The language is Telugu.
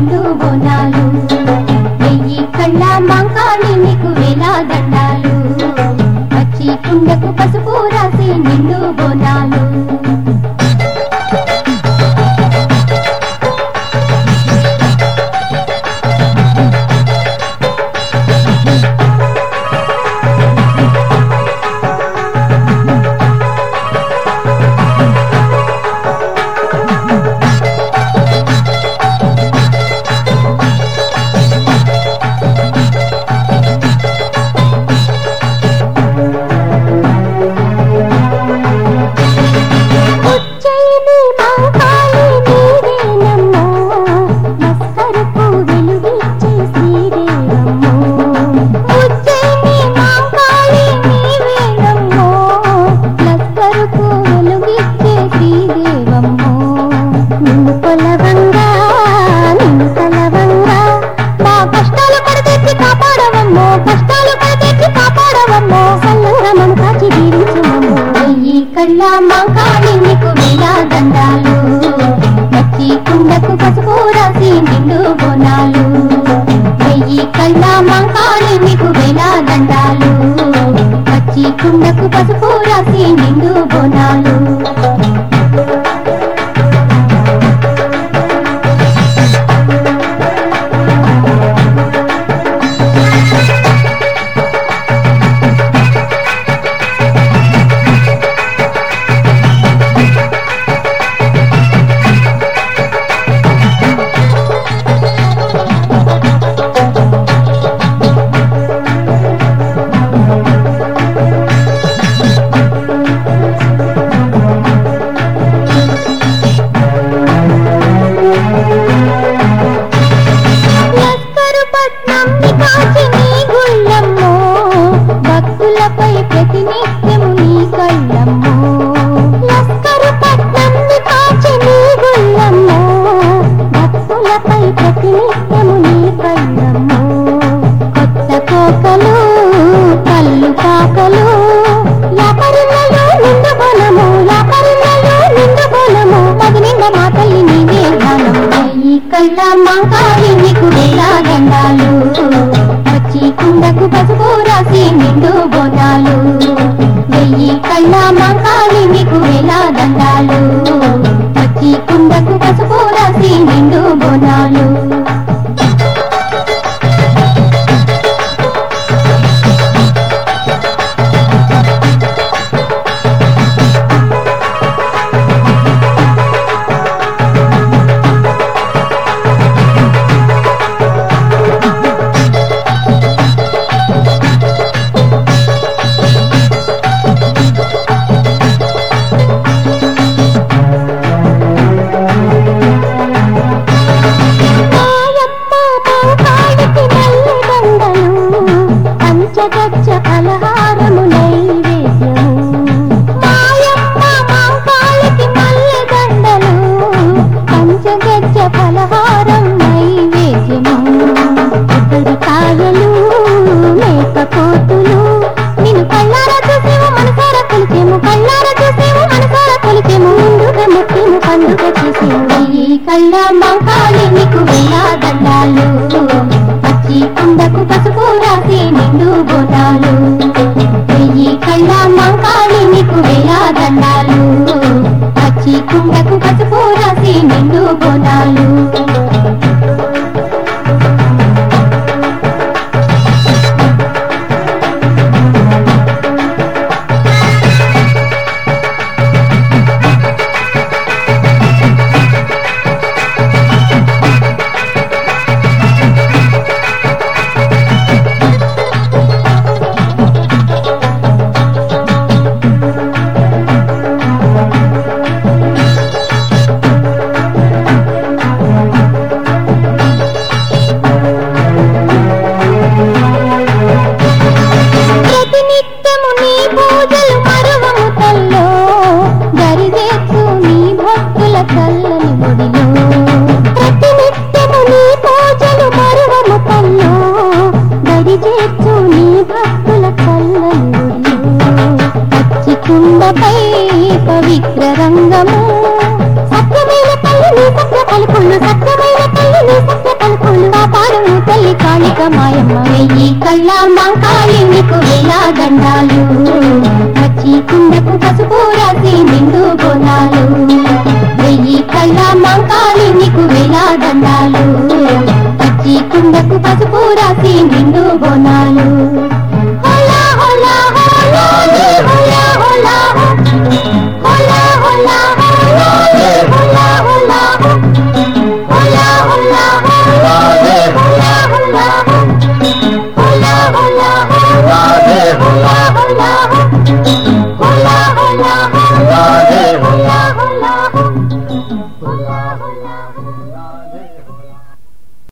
నిండు బోనాలు వెయ్యి కళ్ళ మాంకాళి నీకు వేలా దండాలు వచ్చి కుండకు పసుపు రాసి నిండు బోనాలు ఉజ్జయిని మాంకాళి నీవేనమ్మో మస్కరకు వెలుగిచ్చే శ్రీదేవమ్మో ఉజ్జయిని మాంకాళి నీవేనమ్మో మస్కరకు వెలుగిచ్చే శ్రీదేవమ్మో నిన్ను కొలవంగా నిన్ను కలవంగా మా కష్టాలు పడతెచ్చి కాపాడవమ్మో కష్టాలు పడతెచ్చి కాపాడవమ్మో సల్లంగా మను కాచి దీవించమమ్మో వెయ్యి కళ్ళ మాంకాళి నీకు వేలా దండాలు వచ్చి కుండకు పసుపు రాసి నిండు బోనాలు వెయ్యి కళ్ళ మాంకాళి నీకు వేలా దండాలు వచ్చి కుండకు పసుపు రాసి నిండు బోనాలు లస్కరు పట్నం కాచి నీ గుళ్ళమ్మో భక్తులపై ప్రతినిత్యము నీ కళ్ళమ్మో లస్కరు పట్నం కాచి నీ గుళ్ళమ్మో భక్తులపై ప్రతినిత్యము నీ కళ్ళమ్మో కొత్త కోకలు కళ్ళు కాకలు యాపరిళ్ళలో నిండు బలము యాపరిళ్ళలో నిండు బలము మది నిండా మా తల్లి నీవే ధ్యానం ఈ కళ్ళ మాంకాళి నీకు వేలా దండాలు వచ్చి కుండకు పసుపు రాసి నిండు బోనాలు వెయ్యి కళ్ళ మాంకాళి నీకు వేలా దండాలు వచ్చి కుండకు పసుపు రాసి నిండు బోనాలు మాయమ్మ మాంకాళికి మల్లె దండలు పంచగచ్చ ఫలహారము నైవేద్యము మాయమ్మ మాంకాళికి మల్లె దండలు పంచగచ్చ ఫలహారం నైవేద్యము ఇద్దరి కాయలు మేకపోతులు నిన్ను కళ్ళారా చూసేము మనసారా కొలిచేము కళ్ళారా చూసేము మనసారా కొలిచేము ముందుగా ముఖ్యము పండుగ చేసేము ఈ కళ్ళ మాంకాళి నీకు వేలా దండాలు వచ్చి కుండకు పసుపు రాసి నిండు బోనాలు వెయ్యి కళ్ళ మాంకాళి నీకు వేలా దండాలు వచ్చి కుండకు పసుపు రాసి నిండు బోనాలు కాళిక మాయమ్మ వెయ్యి కళ్ళ మంకాళి నీకు వేలా దండాలు వచ్చి కుండకు పసుపు రాసి నిండు బోనాలు వెయ్యి కళ్ళ మంకాళి నీకు వేలా దండాలు వచ్చి కుండకు పసుపు రాసి నిండు బోనాలు హోలా హోలా హోలా లే హోలా హోలా హో. హోలా హోలా హోలా లే హోలా హోలా హో. హోలా హోలా హోలా లే హోలా హోలా హో. హోలా హోలా